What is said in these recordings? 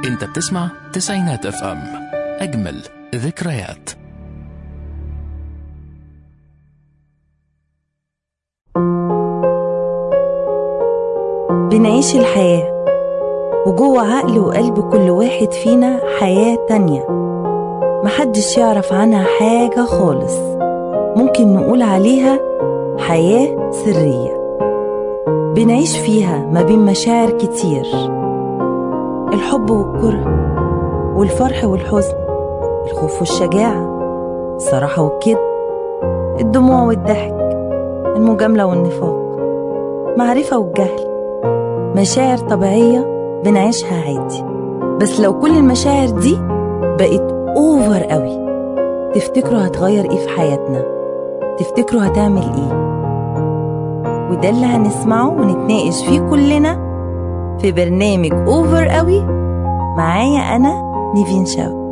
انت بتسمع تسعينات اف ام اجمل ذكريات بنعيش الحياة وجوه عقل وقلب كل واحد فينا حياة تانية محدش يعرف عنها حاجة خالص ممكن نقول عليها حياة سرية بنعيش فيها ما بين مشاعر كتير الحب والكره والفرح والحزن الخوف والشجاعة الصراحة والكذب الدموع والضحك المجاملة والنفاق معرفة والجهل مشاعر طبيعية بنعيشها عادي بس لو كل المشاعر دي بقت اوفر قوي تفتكروا هتغير ايه في حياتنا تفتكروا هتعمل ايه وده اللي هنسمعه ونتناقش فيه كلنا في برنامج اوفر قوي معايا انا نيفين شاو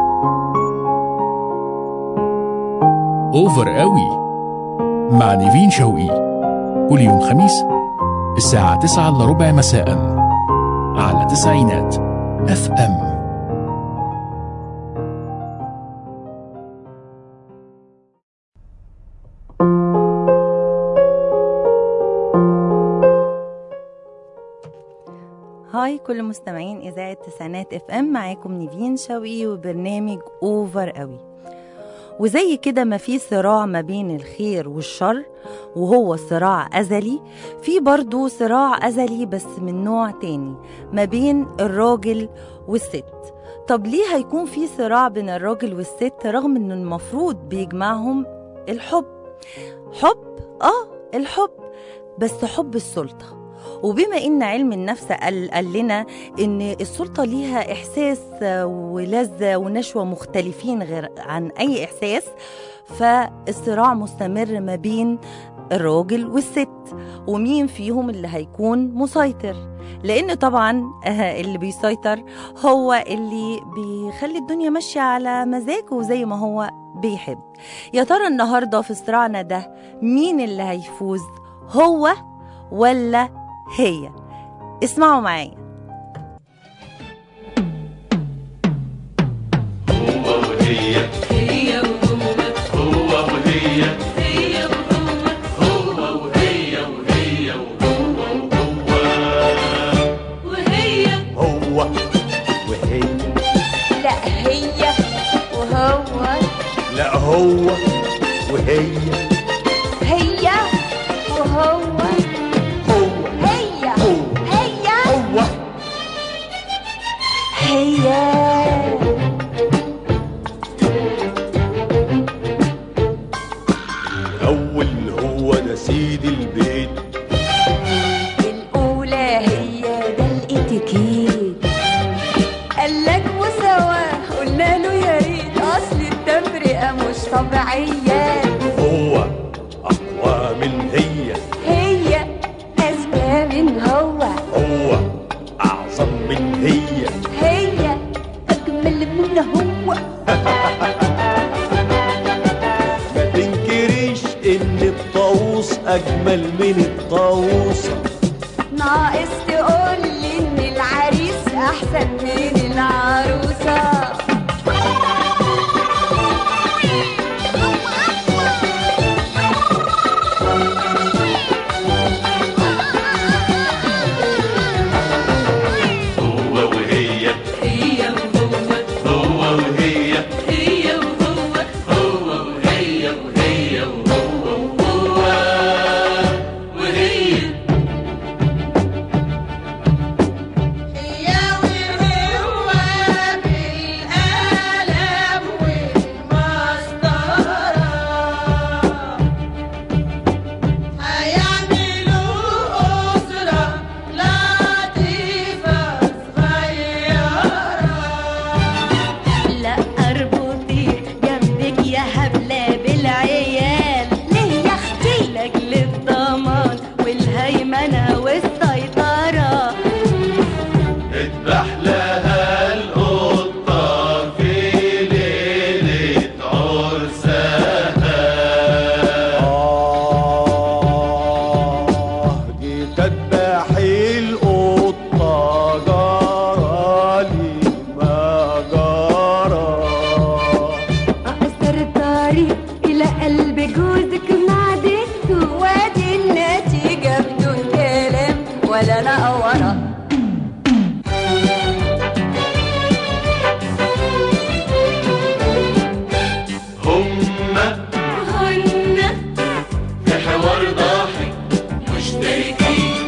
اوفر قوي مع نيفين شوقي كل يوم خميس الساعة 9 الا ربع مساء على تسعينات اف ام هاي كل مستمعين اذاعه تسعينات اف ام معاكم نيفين شوقي وبرنامج اوفر قوي وزي كده ما في صراع ما بين الخير والشر وهو صراع أزلي في برضو صراع أزلي بس من نوع تاني ما بين الراجل والست طب ليه هيكون في صراع بين الراجل والست رغم ان المفروض بيجمعهم الحب حب اه الحب بس حب السلطه وبما ان علم النفس قال, قال لنا ان السلطه ليها احساس ولذه ونشوه مختلفين غير عن اي احساس فالصراع مستمر ما بين الراجل والست ومين فيهم اللي هيكون مسيطر لان طبعا اللي بيسيطر هو اللي بيخلي الدنيا ماشيه على مزاجه زي ما هو بيحب يا ترى النهارده في صراعنا ده مين اللي هيفوز هو ولا هي اسمعوا معايا هو وهي هي وهو هو وهي هي وهو هو وهي وهي وهو وهو وهي هو وهي لا هي وهو لا هو وهي هي وهو هو هي هو هي هو هي الأول هو ده سيد البيت الأولى هي ده الاتيكيت قالك مساواة قلنا له يا ريت أصل التفرقة مش طبيعية هو أقوى من هي هي أذكى من هو هو أعظم من هي هي أجمل من هو ما تنكريش إن الطاووس أجمل من الطاووسة ناقص تقول لي إن العريس أحسن من العروسة هو وهي هي وهو هو وهي هي وهو هو وهي وهي وهو وهو وهي لا اربطي جنبك يا هبلة بالعيال ليه يا اختي لاجل الضمان والهيمنة والسيطرة اذبح لها القطة في ليلة عرسها آه جيت أذبح القطة جرالي ولا نقورة هما هن في حوار ضاحك مشتركين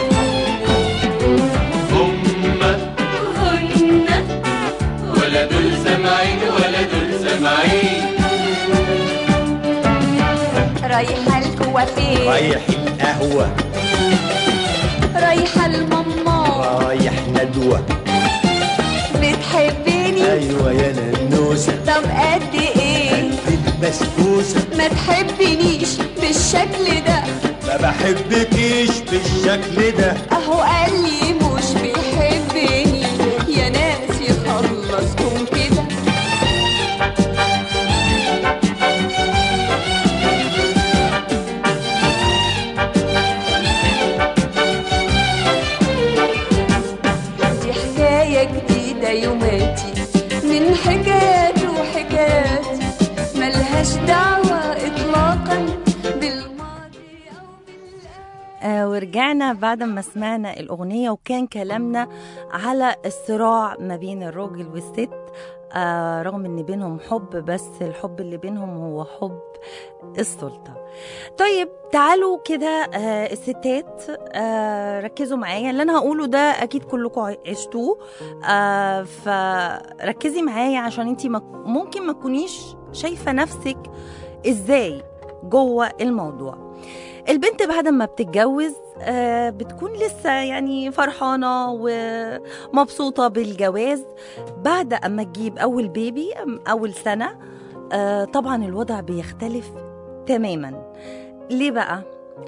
هما هن ولا دول سامعين ولا دول سامعين رايحة الكوافير رايح القهوة رايحة الماما رايح ندوة بتحبني أيوة يا ننوسة طب قد ايه في البسبوسة ما تحبنيش بالشكل ده ما بحبكيش بالشكل ده اهو قال لي مش بيحبني يا ناس يخلصكم كده دي حكاية جديدة يوماتي من حكايات وحكايات ملهاش دعوة إطلاقا بالماضي أو بالآخر آه ورجعنا بعد ما سمعنا الأغنية وكان كلامنا على الصراع ما بين الراجل والست آه رغم ان بينهم حب بس الحب اللي بينهم هو حب السلطة طيب تعالوا كده آه الستات آه ركزوا معايا اللي انا هقوله ده اكيد كلكم عشتوه آه فركزي معايا عشان انتي ما- ممكن ما تكونيش شايفة نفسك ازاي جوه الموضوع البنت بعد ما بتتجوز آه، بتكون لسه يعني فرحانة ومبسوطة بالجواز بعد أما تجيب أول بيبي أم أول سنة آه، طبعا الوضع بيختلف تماما ليه بقى؟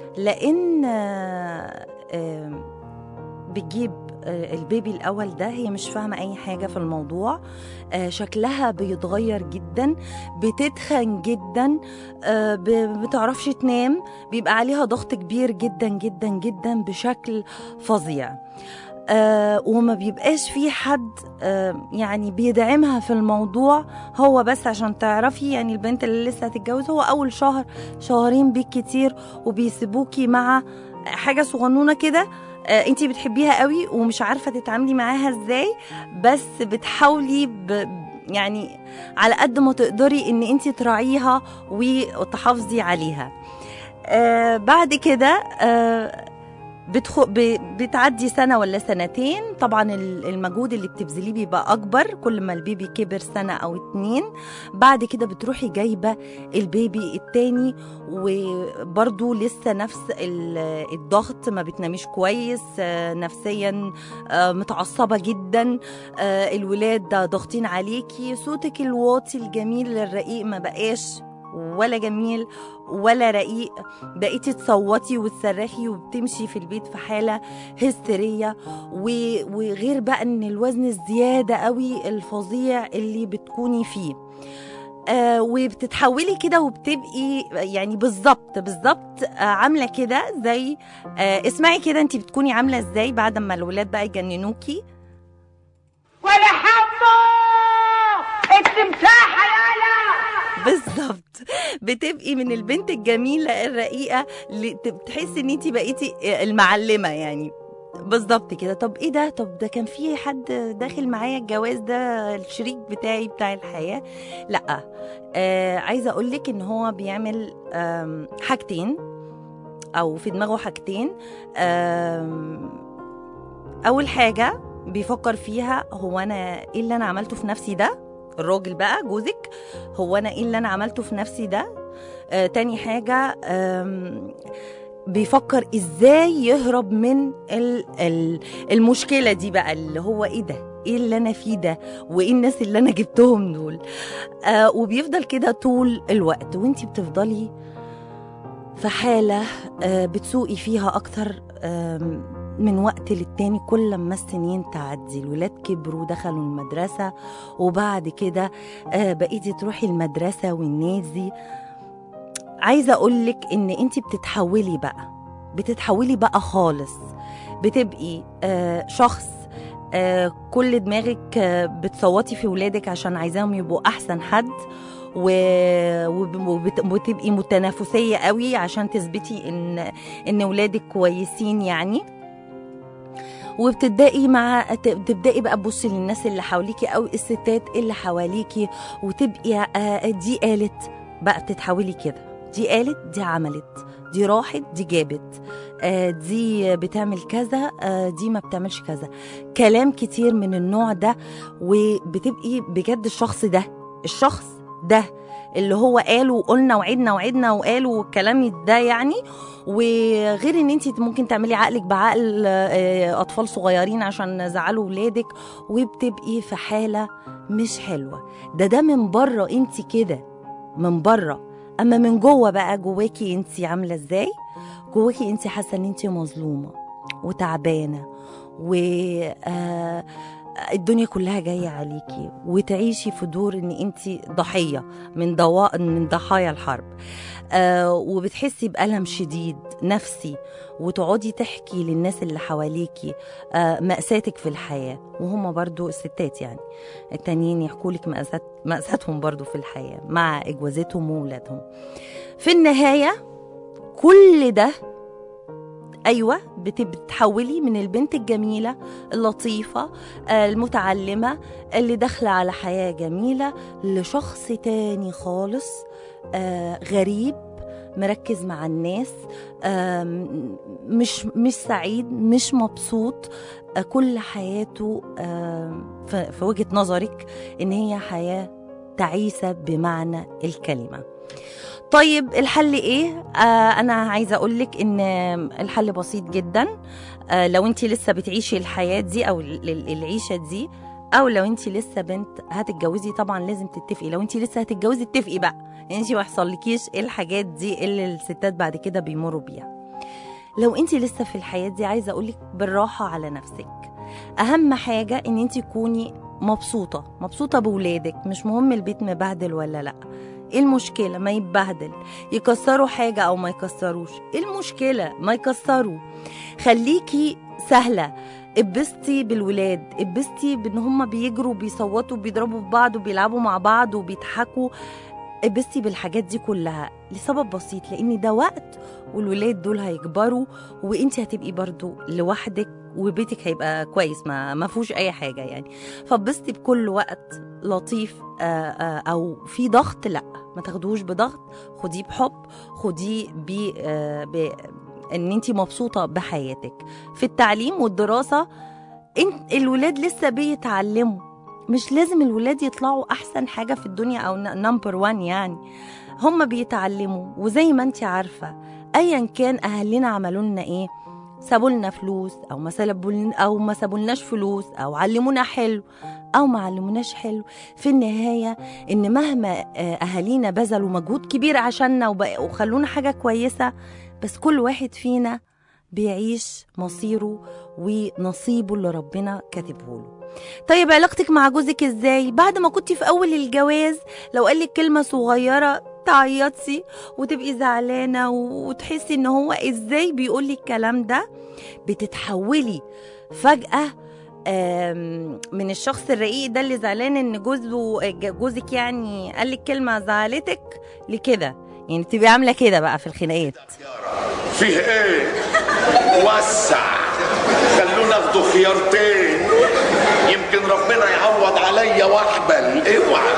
لأن آه، آه، بتجيب آه، البيبي الأول ده هي مش فاهمة أي حاجة في الموضوع آه، شكلها بيتغير جدا بتتخن جدا آه، ب- بتعرفش تنام بيبقى عليها ضغط كبير جدا جدا جدا بشكل فظيع آه وما بيبقاش في حد آه يعني بيدعمها في الموضوع هو بس عشان تعرفي يعني البنت اللي لسه هتتجوز هو اول شهر شهرين بالكتير وبيسيبوكي مع حاجه صغنونه كده آه انتي بتحبيها قوي ومش عارفه تتعاملي معاها ازاي بس بتحاولي ب يعني على قد ما تقدري ان انتي تراعيها وتحافظي عليها آه بعد كده آه بتخ... ب... بتعدي سنة ولا سنتين طبعا ال- المجهود اللي بتبذليه بيبقى أكبر كل ما البيبي كبر سنة أو اتنين بعد كده بتروحي جايبة البيبي التاني وبرضو لسه نفس ال- الضغط ما بتناميش كويس آه، نفسيا آه، متعصبة جدا آه، الولاد ده ضاغطين عليكي صوتك الواطي الجميل الرقيق ما بقاش ولا جميل ولا رقيق بقيتي تصوتي وتصرخي وبتمشي في البيت في حالة هستيرية و- وغير بقى ان الوزن الزيادة قوي الفظيع اللي بتكوني فيه آه وبتتحولي كده وبتبقي يعني بالظبط بالظبط آه عامله كده زي آه اسمعي كده انت بتكوني عامله ازاي بعد ما الولاد بقى يجننوكي ولا حمو التمساح يالا بالظبط بتبقي من البنت الجميله الرقيقه اللي ت- بتحسي ان انت بقيتي المعلمه يعني بالظبط كده طب ايه ده طب ده كان في حد داخل معايا الجواز ده الشريك بتاعي بتاع الحياه لا آه عايزه اقول لك ان هو بيعمل آم، حاجتين او في دماغه حاجتين آم، اول حاجه بيفكر فيها هو انا ايه اللي انا عملته في نفسي ده الراجل بقى جوزك هو انا ايه اللي انا عملته في نفسي ده آه تاني حاجه آم، بيفكر ازاي يهرب من ال ال المشكله دي بقى اللي هو ايه ده ايه اللي انا فيه ده وايه الناس اللي انا جبتهم دول آه وبيفضل كده طول الوقت وانتي بتفضلي في حالة آه بتسوقي فيها أكتر آم، من وقت للتاني كل ما السنين تعدي الولاد كبروا دخلوا المدرسة وبعد كده آه بقيتي تروحي المدرسة والنادي عايزة أقولك إن أنت بتتحولي بقى بتتحولي بقى خالص بتبقي آه شخص آه كل دماغك آه بتصوتي في ولادك عشان عايزاهم يبقوا أحسن حد و- وب- وبت- وتبقي متنافسية قوي عشان تثبتي إن إن ولادك كويسين يعني وبتبدأي مع ت- تبدأي بقى تبصي للناس اللي حواليكي أو الستات اللي حواليكي وتبقي آه، دي قالت بقى تتحولي كده دي قالت دي عملت دي راحت دي جابت آه، دي بتعمل كذا آه، دي ما بتعملش كذا كلام كتير من النوع ده وبتبقي بجد الشخص ده الشخص ده اللي هو قاله وقلنا وعدنا وعدنا وقالوا والكلام ده يعني وغير ان انت ممكن تعملي عقلك بعقل آه، اطفال صغيرين عشان زعلوا ولادك وبتبقي في حاله مش حلوه ده ده من بره انت كده من بره اما من جوه بقى جواكي انت عامله ازاي جواكي انت حاسه ان انت مظلومه وتعبانه و آه، الدنيا كلها جايه عليكي وتعيشي في دور ان انت ضحيه من ضواء من ضحايا الحرب آه وبتحسي بألم شديد نفسي وتقعدي تحكي للناس اللي حواليكي آه مأساتك في الحياة وهم برضو الستات يعني التانيين يحكوا لك مأسات مأساتهم برضو في الحياة مع إجوازتهم وولادهم في النهاية كل ده ايوه بت- بتتحولي من البنت الجميله اللطيفه آه، المتعلمه اللي داخله على حياه جميله لشخص تاني خالص آه، غريب مركز مع الناس آم، مش مش سعيد مش مبسوط آه، كل حياته آم، ف- في وجهه نظرك ان هي حياه تعيسه بمعنى الكلمه طيب الحل ايه آه انا عايزه اقول لك ان الحل بسيط جدا آه لو انت لسه بتعيشي الحياه دي او ال- ال- العيشه دي او لو انت لسه بنت هتتجوزي طبعا لازم تتفقي لو انت لسه هتتجوزي اتفقي بقى انت ما يحصلكيش الحاجات دي اللي الستات بعد كده بيمروا بيها لو انت لسه في الحياه دي عايزه اقولك بالراحه على نفسك اهم حاجه ان انت تكوني مبسوطه مبسوطه بولادك مش مهم البيت مبهدل ولا لا ايه المشكله ما يتبهدل يكسروا حاجه او ما يكسروش ايه المشكله ما يكسروا خليكي سهله اتبسطي بالولاد اتبسطي بان هم بيجروا بيصوتوا بيضربوا في بعض وبيلعبوا مع بعض وبيضحكوا اتبسطي بالحاجات دي كلها لسبب بسيط لان ده وقت والولاد دول هيكبروا وانت هتبقي برضو لوحدك وبيتك هيبقى كويس ما ما فيهوش اي حاجه يعني فاتبسطي بكل وقت لطيف آه، آه، او في ضغط لا ما تاخدوش بضغط خديه بحب خديه ب آه، ب ان انت مبسوطه بحياتك في التعليم والدراسه انت الولاد لسه بيتعلموا مش لازم الولاد يطلعوا احسن حاجه في الدنيا او نمبر وان يعني هم بيتعلموا وزي ما انت عارفه ايا كان اهلنا عملوا لنا ايه سابوا لنا فلوس او ما سابوا او ما سابولناش فلوس او علمونا حلو او ما علموناش حلو في النهايه ان مهما آه، اهالينا بذلوا مجهود كبير عشاننا وبق- وخلونا حاجه كويسه بس كل واحد فينا بيعيش مصيره ونصيبه اللي ربنا كاتبه له طيب علاقتك مع جوزك ازاي بعد ما كنتي في اول الجواز لو قالك كلمه صغيره تعيطي وتبقي زعلانه وتحسي ان هو ازاي بيقول لي الكلام ده بتتحولي فجاه آم، من الشخص الرقيق ده اللي زعلان ان جوزه جوزك يعني قال لك كلمه زعلتك لكده يعني تبقي عامله كده بقى في الخناقات فيه ايه وسع خلونا اخدوا خيارتين يمكن ربنا يعوض عليا واحبل اوعى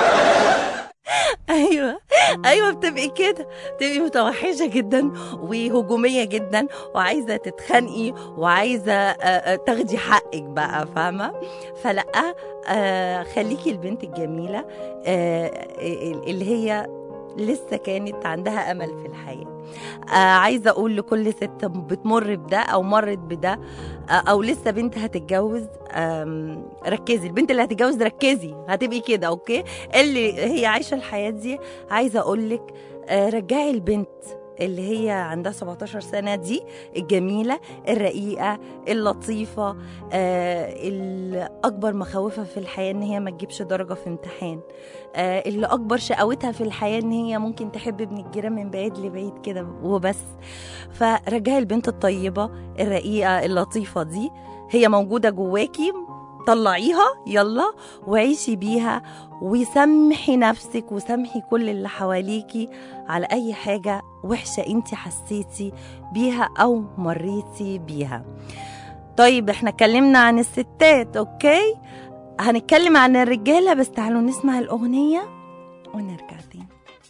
ايوه ايوه بتبقي كده بتبقي متوحشه جدا وهجوميه جدا وعايزه تتخانقي وعايزه آه، آه، تاخدي حقك بقى فاهمه فلا آه، خليكي البنت الجميله آه، اللي هي لسه كانت عندها امل في الحياه آه عايزه اقول لكل ست بتمر بده او مرت بده آه او لسه بنت هتتجوز آم، ركزي البنت اللي هتتجوز ركزي هتبقي كده اوكي اللي هي عايشه الحياه دي عايزه اقول لك رجعي البنت اللي هي عندها 17 سنة دي الجميلة الرقيقة اللطيفة آه اللي أكبر مخاوفها في الحياة إن هي ما تجيبش درجة في امتحان آه اللي أكبر شقاوتها في الحياة إن هي ممكن تحب ابن الجيران من بعيد لبعيد كده وبس فرجعي البنت الطيبة الرقيقة اللطيفة دي هي موجودة جواكي طلعيها يلا وعيشي بيها وسامحي نفسك وسامحي كل اللي حواليكي على اي حاجه وحشه انت حسيتي بيها او مريتي بيها طيب احنا اتكلمنا عن الستات اوكي هنتكلم عن الرجالة بس تعالوا نسمع الأغنية ونرجع تاني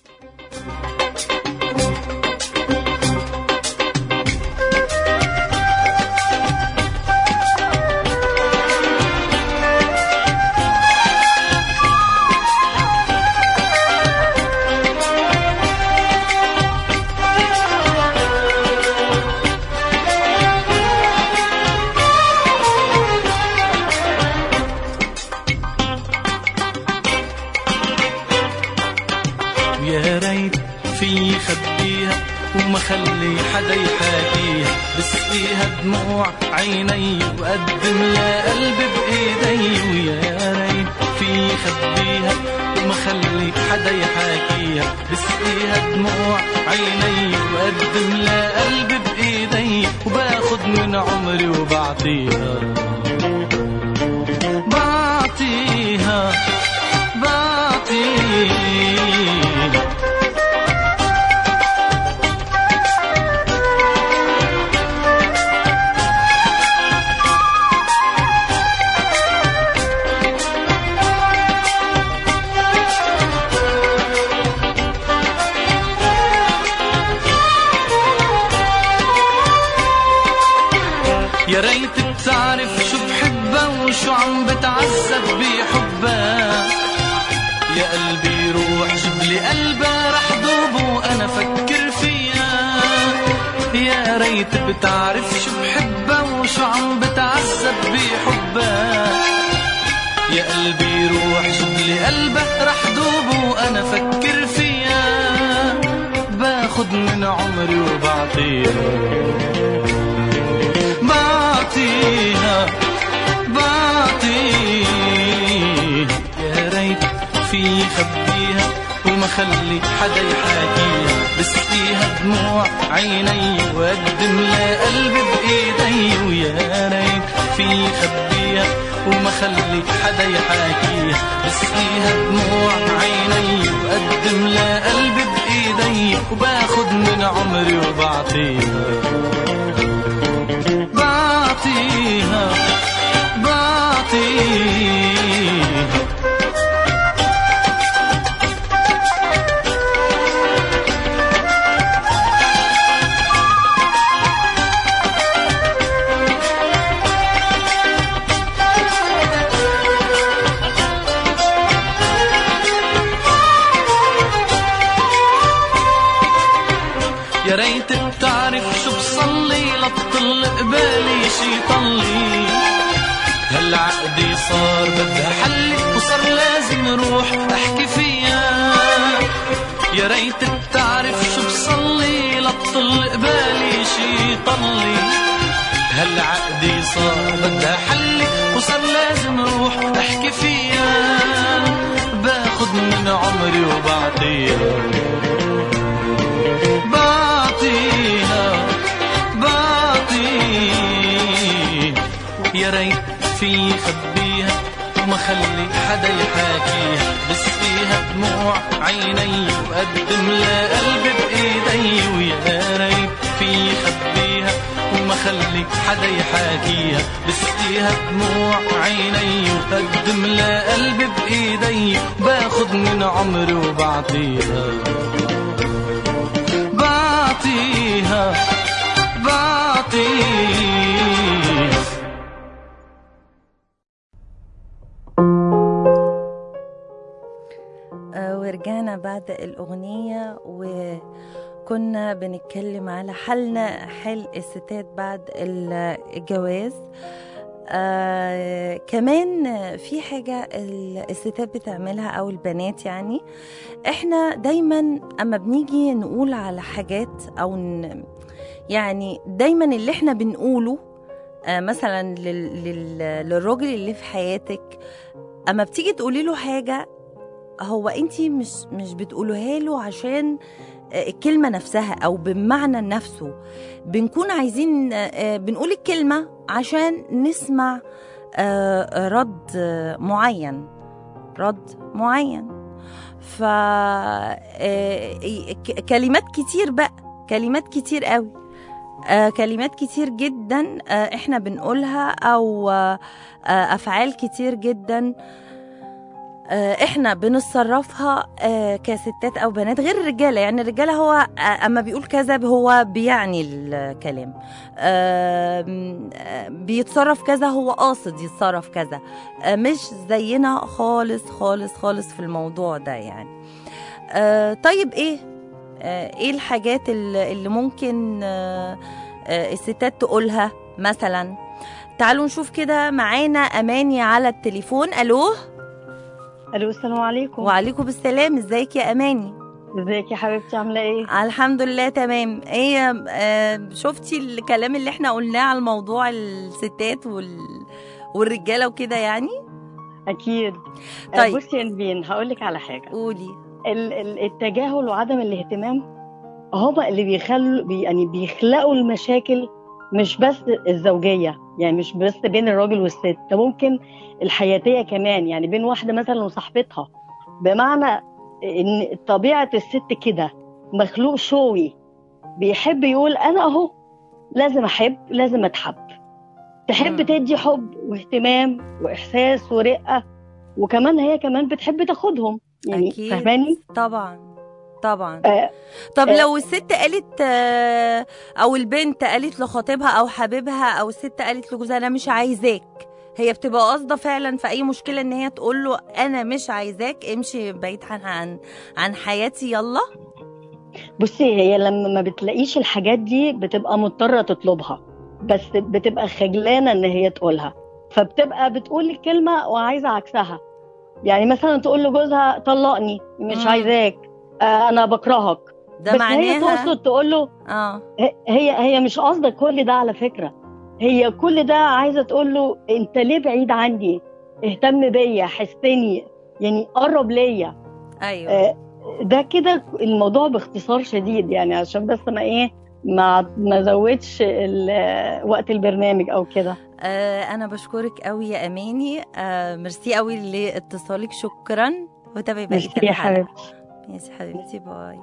يا ريت في خبيها وما خلي حدا يحاكيها بسقيها دموع عيني وقدم لها قلبي بايدي ويا ريت في خبيها وما خلي حدا يحاكيها بسقيها دموع عيني وقدم لها قلبي بايدي وباخد من عمري وبعطيها بعطيها بعطيها يا ريت بتعرف شو بحبها وشو عم بتعذب بحبها يا قلبي روح جيب لي قلبها رح دوب وانا فكر فيها يا ريت بتعرف شو بحبها وشو عم بتعذب بحبها يا قلبي روح جيب لي قلبها رح دوب وانا فكر فيها باخد من عمري وبعطيها بعطيها بعطيها يا ريت في خبيها وما خلي حدا يحاكيها بسقيها دموع عيني وقدم لها قلبي بايدي ويا ريت في خبيها وما خلي حدا يحاكيها بسقيها دموع عيني وقدم لها قلبي بايدي وباخد من عمري وبعطيها بعطيها بعطيها يا ريت بتعرف شو بصلي لتطل قبالي شي طلي هالعقدي صار بدها حل وصار لازم روح احكي فيها يا ريت بتعرف شو بصلي لتطل قبالي شي طلي هالعقدي صار بدها حل وصار لازم روح احكي فيها باخد من عمري وبعطيها بعطيها بعطيها يا ريت في خبيها وما خلي حدا يحاكيها بسقيها دموع عيني وقدم لها قلبي بايدي ويا ريت في خبيها وما خلي حدا يحاكيها بسقيها دموع عيني وقدم لها قلبي بايدي باخد من عمري وبعطيها بعطيها بعطيها آه، ورجعنا بعد الأغنية وكنا بنتكلم على حالنا حال الستات بعد الجواز آه كمان في حاجة ال- الستات بتعملها أو البنات يعني احنا دايما أما بنيجي نقول على حاجات أو ن... يعني دايما اللي احنا بنقوله آه مثلا لل... لل... للراجل اللي في حياتك أما بتيجي تقولي له حاجة هو انت مش مش بتقولوها له عشان آه، الكلمة نفسها أو بمعنى نفسه بنكون عايزين آه، آه، بنقول الكلمة عشان نسمع آه، آه، رد آه، معين رد معين ف آه، ك- كلمات كتير بقى كلمات كتير قوي آه كلمات كتير جدا آه احنا بنقولها او آه آه افعال كتير جدا آه، احنا بنتصرفها آه، كستات او بنات غير الرجاله يعني الرجاله هو آه، اما بيقول كذا هو بيعني الكلام آم، آه، بيتصرف كذا هو قاصد يتصرف كذا آه، مش زينا خالص خالص خالص في الموضوع ده يعني آه، طيب ايه آه، ايه الحاجات اللي اللي ممكن آه، آه، الستات تقولها مثلا تعالوا نشوف كده معانا اماني على التليفون الو الو السلام عليكم وعليكم السلام ازيك يا اماني ازيك يا حبيبتي عامله ايه الحمد لله تمام ايه آه شفتي الكلام اللي احنا قلناه على الموضوع الستات وال... والرجاله وكده يعني اكيد طيب. طيب بصي يا نبين هقول لك على حاجه قولي ال- ال- التجاهل وعدم الاهتمام هما اللي بيخلوا بي يعني بيخلقوا المشاكل مش بس الزوجيه يعني مش بس بين الراجل والست ده ممكن الحياتيه كمان يعني بين واحده مثلا وصاحبتها بمعنى ان طبيعه الست كده مخلوق شوي بيحب يقول انا اهو لازم احب لازم اتحب تحب مم. تدي حب واهتمام واحساس ورقه وكمان هي كمان بتحب تاخدهم يعني أكيد. فاهماني طبعا طبعا آه، طب آه. لو الست قالت آه، او البنت قالت لخطيبها او حبيبها او الست قالت لجوزها انا مش عايزاك هي بتبقى قاصده فعلا في اي مشكله ان هي تقول له انا مش عايزاك امشي بعيد عن عن عن حياتي يلا بصي هي لما ما بتلاقيش الحاجات دي بتبقى مضطرة تطلبها بس بتبقى خجلانة ان هي تقولها فبتبقى بتقول الكلمة وعايزة عكسها يعني مثلا تقول لجوزها طلقني مش مم. عايزاك آه انا بكرهك ده بس هي معناها تقصد تقول له اه هي هي مش قصدك كل ده على فكرة هي كل ده عايزة تقول له انت ليه بعيد عني اهتم بيا حسني يعني قرب ليا ايوه آه، ده كده الموضوع باختصار شديد يعني عشان بس ما ايه ما ما زودش ال- وقت البرنامج او كده آه انا بشكرك قوي يا اماني آه ميرسي قوي لاتصالك شكرا وتابعي بقيه ميرسي يا الحلقة. حبيبتي ماشي حبيبتي باي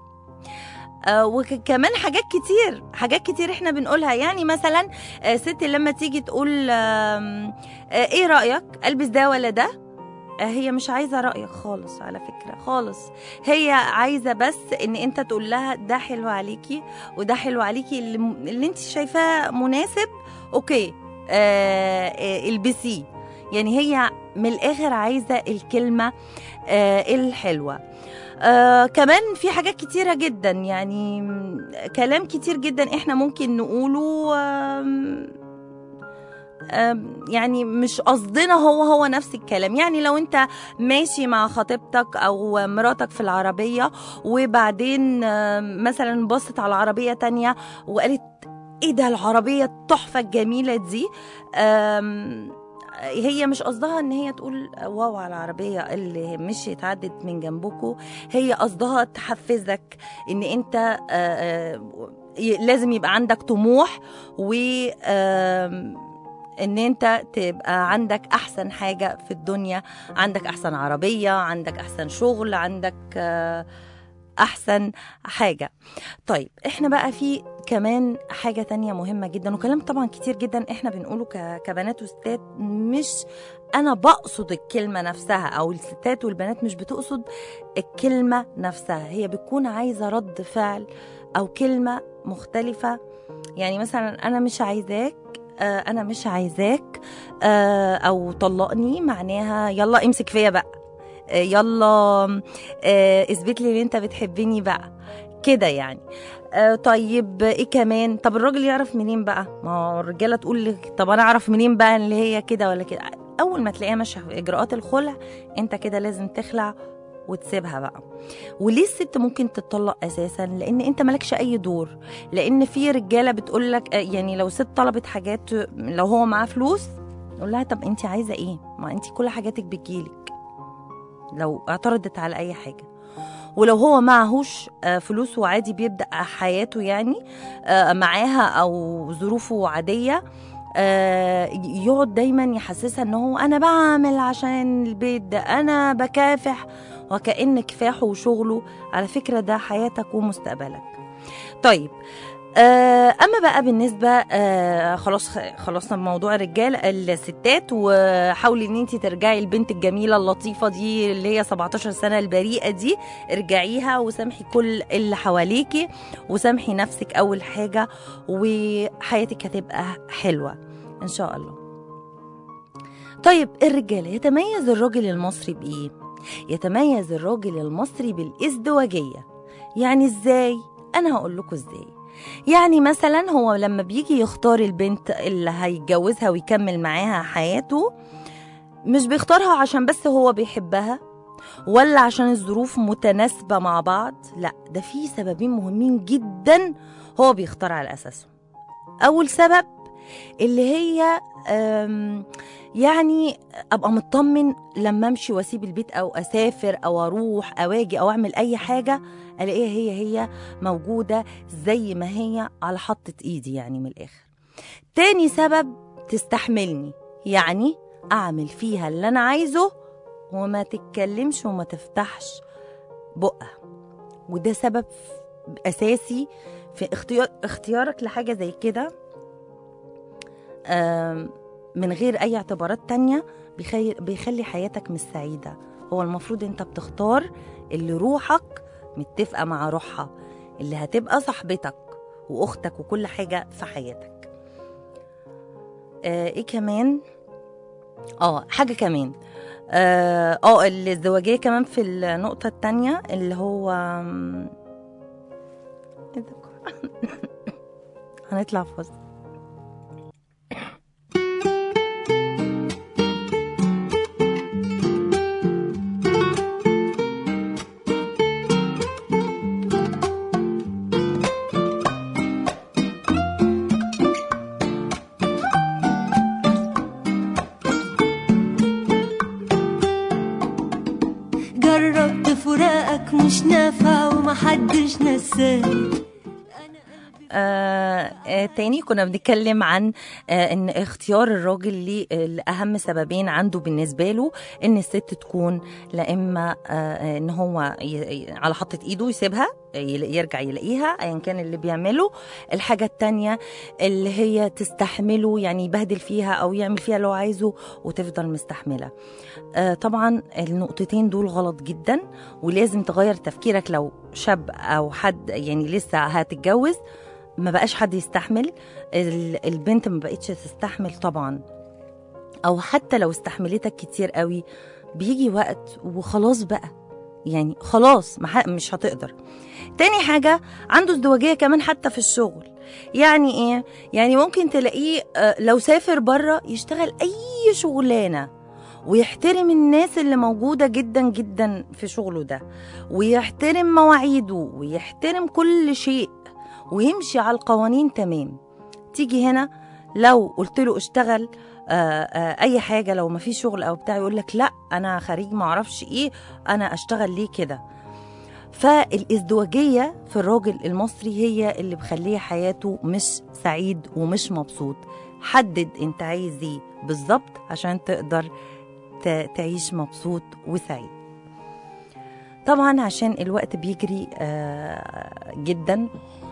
آه وكمان حاجات كتير حاجات كتير احنا بنقولها يعني مثلا آه ست لما تيجي تقول آم، آه ايه رأيك البس ده ولا ده آه هي مش عايزة رأيك خالص على فكرة خالص هي عايزة بس ان انت تقول لها ده حلو عليكي وده حلو عليكي اللي, اللي انت شايفاه مناسب اوكي آه آه البسيه يعني هي من الاخر عايزة الكلمة آه الحلوة آه كمان في حاجات كتيرة جدا يعني م- كلام كتير جدا احنا ممكن نقوله آم، آم، يعني مش قصدنا هو هو نفس الكلام يعني لو انت ماشي مع خطيبتك او مراتك في العربية وبعدين آم، مثلا بصت على عربية تانية وقالت ايه ده العربية التحفة الجميلة دي آم، هي مش قصدها ان هي تقول واو على العربية اللي مشيت عدت من جنبكم هي قصدها تحفزك ان انت آه، آه، ي- لازم يبقى عندك طموح و آم، ان انت تبقى عندك احسن حاجة في الدنيا عندك احسن عربية عندك احسن شغل عندك آه، احسن حاجة طيب احنا بقى في كمان حاجة تانية مهمة جدا وكلام طبعا كتير جدا احنا بنقوله ك- كبنات وستات مش انا بقصد الكلمة نفسها او الستات والبنات مش بتقصد الكلمة نفسها هي بتكون عايزة رد فعل او كلمة مختلفة يعني مثلا انا مش عايزاك آه، انا مش عايزاك آه، او طلقني معناها يلا امسك فيا بقى آه، يلا آه، اثبت لي ان انت بتحبني بقى كده يعني آه، طيب ايه كمان طب الراجل يعرف منين بقى ما هو الرجاله تقول لك طب انا اعرف منين بقى اللي هي كده ولا كده اول ما تلاقيها ماشيه في اجراءات الخلع انت كده لازم تخلع وتسيبها بقى وليه الست ممكن تتطلق اساسا لان انت مالكش اي دور لان في رجاله بتقول لك يعني لو ست طلبت حاجات لو هو معاه فلوس نقول لها طب انت عايزه ايه ما انت كل حاجاتك بتجيلك لو اعترضت على اي حاجه ولو هو معهوش آه، فلوس وعادي بيبدا حياته يعني آه، معاها او ظروفه عاديه آه، يقعد دايما يحسسها ان هو انا بعمل عشان البيت ده انا بكافح وكأن كفاحه وشغله على فكرة ده حياتك ومستقبلك طيب آه، اما بقى بالنسبه آه، خلاص خلصنا بموضوع الرجال الستات وحاولي ان انت ترجعي البنت الجميله اللطيفه دي اللي هي 17 سنه البريئه دي ارجعيها وسامحي كل اللي حواليكي وسامحي نفسك اول حاجه وحياتك هتبقى حلوه ان شاء الله طيب الرجاله يتميز الراجل المصري بايه يتميز الراجل المصري بالازدواجيه يعني ازاي انا هقول لكم ازاي يعني مثلا هو لما بيجي يختار البنت اللي هيتجوزها ويكمل معاها حياته مش بيختارها عشان بس هو بيحبها ولا عشان الظروف متناسبة مع بعض لا ده في سببين مهمين جدا هو بيختار على أساسهم أول سبب اللي هي أم، يعني ابقى مطمن لما امشي واسيب البيت او اسافر او اروح او اجي او اعمل اي حاجه الاقيها هي هي موجوده زي ما هي على حطة ايدي يعني من الاخر تاني سبب تستحملني يعني اعمل فيها اللي انا عايزه وما تتكلمش وما تفتحش بقها وده سبب اساسي في اختيار اختيارك لحاجه زي كده آم، من غير اي اعتبارات تانية بيخي... بيخلي حياتك مش سعيده هو المفروض انت بتختار اللي روحك متفقه مع روحها اللي هتبقى صاحبتك واختك وكل حاجه في حياتك آه ايه كمان اه حاجه كمان اه آه، الازدواجيه كمان في النقطه التانية اللي هو آم، إيه ده؟ هنطلع فاصل جربت فراقك مش نافع ومحدش نساني آه آه تاني كنا بنتكلم عن آه ان اختيار الراجل ليه آه، لأهم سببين عنده بالنسبة له ان الست تكون لا اما آه آه، ان هو ي- ي- على حطة ايده يسيبها يل- يرجع يلاقيها ايا كان اللي بيعمله الحاجة التانية اللي هي تستحمله يعني يبهدل فيها او يعمل فيها اللي هو عايزه وتفضل مستحملة آه طبعا النقطتين دول غلط جدا ولازم تغير تفكيرك لو شاب او حد يعني لسه هتتجوز ما بقاش حد يستحمل ال- البنت ما بقتش تستحمل طبعا او حتى لو استحملتك كتير قوي بيجي وقت وخلاص بقى يعني خلاص ما ح- مش هتقدر تاني حاجة عنده ازدواجية كمان حتى في الشغل يعني ايه يعني ممكن تلاقيه آه، لو سافر بره يشتغل اي شغلانة ويحترم الناس اللي موجودة جدا جدا في شغله ده ويحترم مواعيده ويحترم كل شيء ويمشي على القوانين تمام تيجي هنا لو قلت له اشتغل آه آه اي حاجه لو ما في شغل او بتاع يقول لك لا انا خريج ما اعرفش ايه انا اشتغل ليه كده فالازدواجيه في الراجل المصري هي اللي مخليه حياته مش سعيد ومش مبسوط حدد انت عايز ايه بالظبط عشان تقدر ت- تعيش مبسوط وسعيد طبعا عشان الوقت بيجري آه، جدا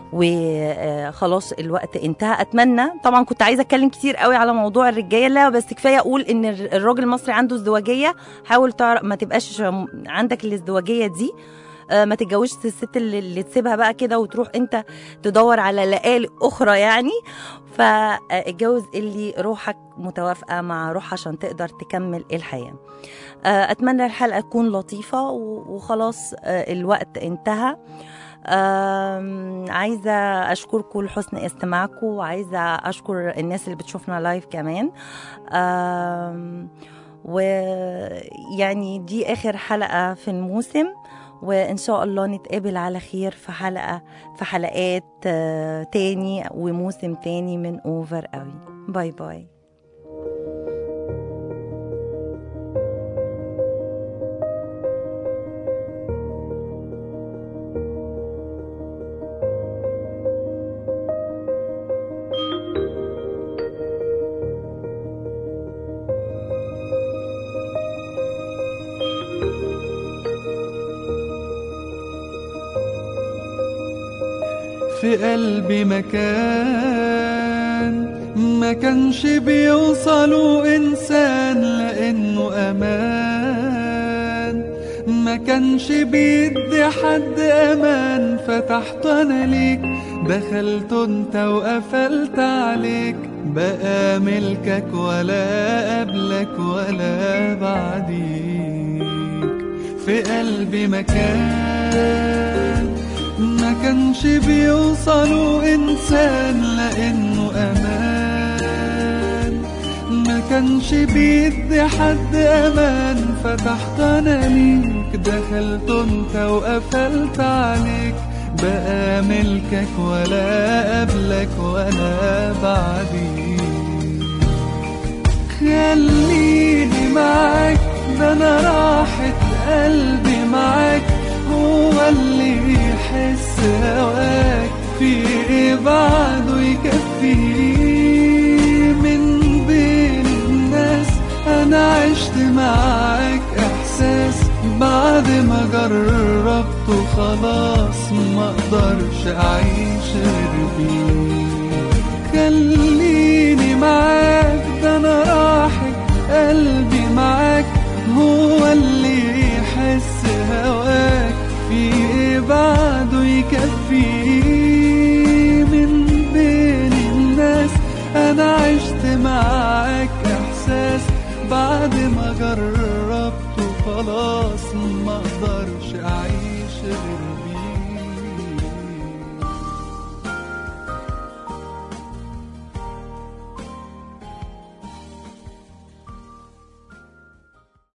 وخلاص الوقت انتهى اتمنى طبعا كنت عايزه اتكلم كتير قوي على موضوع الرجاله بس كفايه اقول ان الر- الراجل المصري عنده ازدواجيه حاول تعرف ما تبقاش عندك الازدواجيه دي آه، ما تتجوزش الست اللي, اللي تسيبها بقى كده وتروح انت تدور على لقالق اخرى يعني فاتجوز اللي روحك متوافقه مع روح عشان تقدر تكمل الحياه آه، اتمنى الحلقه تكون لطيفه و- وخلاص آه، الوقت انتهى آم، عايزه اشكركم لحسن استماعكم وعايزه اشكر الناس اللي بتشوفنا لايف كمان آم، ويعني دي اخر حلقه في الموسم وان شاء الله نتقابل على خير في حلقه في حلقات آه، تاني وموسم تاني من اوفر قوي باي باي في قلبي مكان ما كانش بيوصلوا إنسان لأنه أمان ما كانش بيدي حد أمان فتحت أنا ليك دخلت انت وقفلت عليك بقى ملكك ولا قبلك ولا بعديك في قلبي مكان ما كانش بيوصلوا إنسان لأنه أمان ما كانش بيدي حد أمان فتحت أنا ليك دخلت انت وقفلت عليك بقى ملكك ولا قبلك ولا بعديك خليني معاك ده انا راحة قلبي معاك هو اللي يحس هواك في ايه بعده يكفيه من بين الناس انا عشت معاك احساس بعد ما جربته خلاص ما اقدرش اعيش غير بيه خليني معاك ده انا راحة قلبي معاك هو اللي يحس هواك في ايه بعده يكفيه من بين الناس انا عشت معاك احساس بعد ما جربته خلاص ما اقدرش اعيش غير بيه